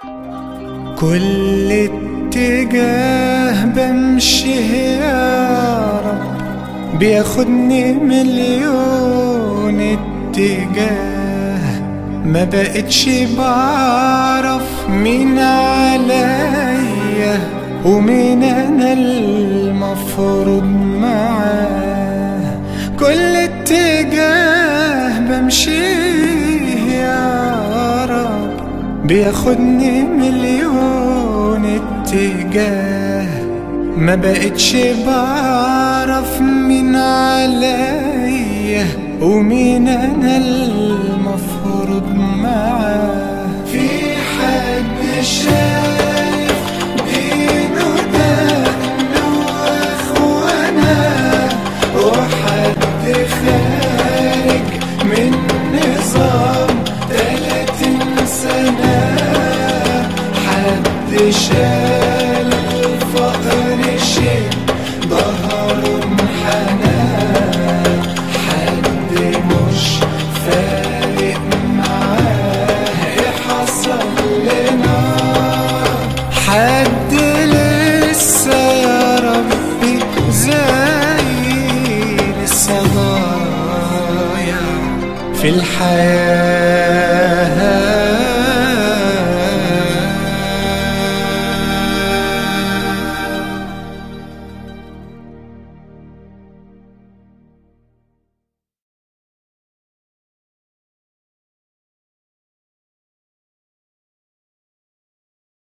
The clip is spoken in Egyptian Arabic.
كل اتجاه بمشي يا رب بياخدني مليون اتجاه ما بقتش بعرف مين عليا ومين انا المفروض معاه كل اتجاه بمشيه يا رب بياخدني مليون اتجاه ما بقتش بعرف مين عليا ومين انا المفروض معاه في حد شايف دينه دقنه واخوانا وحد خارج من نظام تلاتين سنة حد شال الفقر شيء ظهره انحنى حد مش فارق معاه ايه حصل لنا حد لسه يا ربي زي لسه ضايع في الحياة